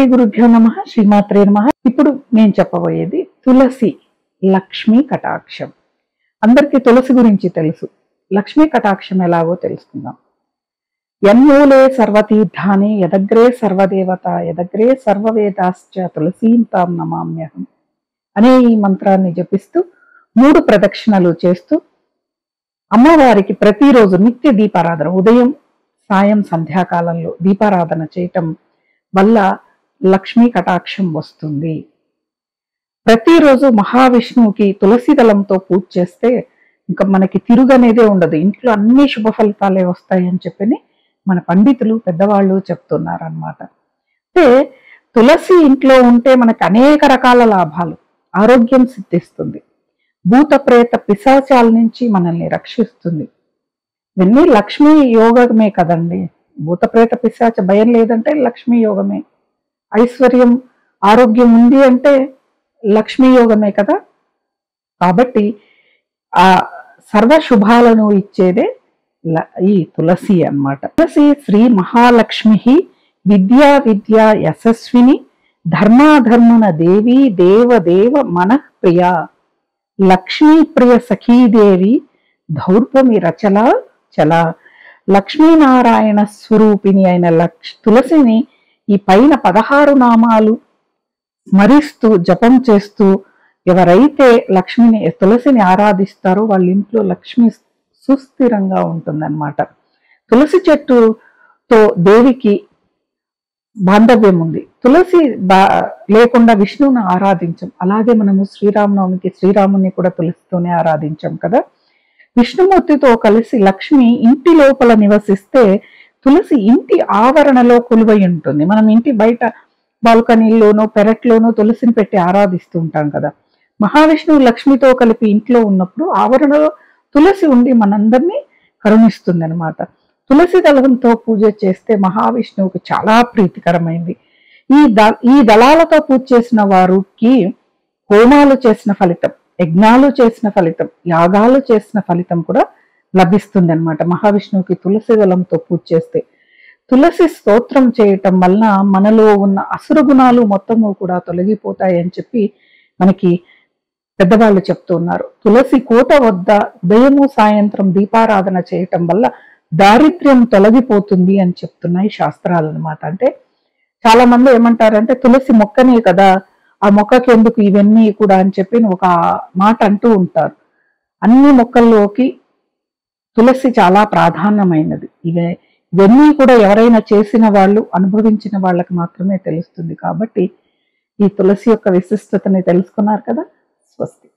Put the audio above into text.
గురుభ్యో నమ శ్రీమాత్రే నమ ఇప్పుడు నేను చెప్పబోయేది తులసి లక్ష్మీ కటాక్షం అందరికీ తులసి గురించి తెలుసు లక్ష్మీ కటాక్షం ఎలాగో తెలుసుకుందాం యన్మూలే సర్వతీర్థాని యదగ్రే సర్వదేవత యదగ్రే సర్వవేదాశ్చ తులసీం తాం నమామ్యహం అనే ఈ మంత్రాన్ని జపిస్తూ మూడు ప్రదక్షిణలు చేస్తూ అమ్మవారికి ప్రతిరోజు నిత్య దీపారాధన ఉదయం సాయం సంధ్యాకాలంలో దీపారాధన చేయటం వల్ల లక్ష్మీ కటాక్షం వస్తుంది ప్రతిరోజు మహావిష్ణువుకి తులసి దళంతో పూజ చేస్తే ఇంకా మనకి తిరుగనేదే ఉండదు ఇంట్లో అన్ని శుభ ఫలితాలే వస్తాయి అని చెప్పని మన పండితులు పెద్దవాళ్ళు చెప్తున్నారు అనమాట అంటే తులసి ఇంట్లో ఉంటే మనకు అనేక రకాల లాభాలు ఆరోగ్యం సిద్ధిస్తుంది భూత ప్రేత పిశాచాల నుంచి మనల్ని రక్షిస్తుంది ఇవన్నీ లక్ష్మీ యోగమే కదండి భూత ప్రేత పిశాచ భయం లేదంటే లక్ష్మీ యోగమే ఐశ్వర్యం ఆరోగ్యం ఉంది అంటే లక్ష్మీ యోగమే కదా కాబట్టి ఆ సర్వ శుభాలను ఇచ్చేదే ల- ఈ తులసి అన్నమాట తులసి శ్రీ మహాలక్ష్మి విద్యా విద్యా యశస్విని ధర్మాధర్మన దేవి దేవదేవ మనః ప్రియ లక్ష్మీ ప్రియ సఖీదేవి ధౌర్పమి రచల చల లక్ష్మీనారాయణ స్వరూపిణి అయిన లక్ష్ తులసిని ఈ పైన పదహారు నామాలు స్మరిస్తూ జపం చేస్తూ ఎవరైతే లక్ష్మిని తులసిని ఆరాధిస్తారో వాళ్ళ ఇంట్లో లక్ష్మి సుస్థిరంగా ఉంటుందన్నమాట తులసి చెట్టుతో దేవికి బాంధవ్యం ఉంది తులసి బా లేకుండా విష్ణువుని ఆరాధించం అలాగే మనము శ్రీరామనవమికి శ్రీరాముని కూడా తులసితోనే ఆరాధించాం కదా విష్ణుమూర్తితో కలిసి లక్ష్మి ఇంటి లోపల నివసిస్తే తులసి ఇంటి ఆవరణలో కొలువై ఉంటుంది మనం ఇంటి బయట బాల్కనీలోనో పెరట్లోనో తులసిని పెట్టి ఆరాధిస్తూ ఉంటాం కదా మహావిష్ణువు లక్ష్మితో కలిపి ఇంట్లో ఉన్నప్పుడు ఆవరణలో తులసి ఉండి మనందరినీ కరుణిస్తుంది అనమాట తులసి దళంతో పూజ చేస్తే మహావిష్ణువుకి చాలా ప్రీతికరమైంది ఈ ద ఈ దళాలతో పూజ చేసిన వారికి హోమాలు చేసిన ఫలితం యజ్ఞాలు చేసిన ఫలితం యాగాలు చేసిన ఫలితం కూడా లభిస్తుంది అనమాట మహావిష్ణువుకి తులసి దళంతో పూజ చేస్తే తులసి స్తోత్రం చేయటం వలన మనలో ఉన్న అసుర గుణాలు మొత్తము కూడా తొలగిపోతాయి అని చెప్పి మనకి పెద్దవాళ్ళు చెప్తున్నారు తులసి కోట వద్ద ఉదయము సాయంత్రం దీపారాధన చేయటం వల్ల దారిద్ర్యం తొలగిపోతుంది అని చెప్తున్నాయి శాస్త్రాలు అనమాట అంటే చాలా మంది ఏమంటారంటే తులసి మొక్కనే కదా ఆ మొక్కకి ఎందుకు ఇవన్నీ కూడా అని చెప్పి ఒక మాట అంటూ ఉంటారు అన్ని మొక్కల్లోకి తులసి చాలా ప్రాధాన్యమైనది ఇవే ఇవన్నీ కూడా ఎవరైనా చేసిన వాళ్ళు అనుభవించిన వాళ్ళకి మాత్రమే తెలుస్తుంది కాబట్టి ఈ తులసి యొక్క విశిష్టతని తెలుసుకున్నారు కదా స్వస్తి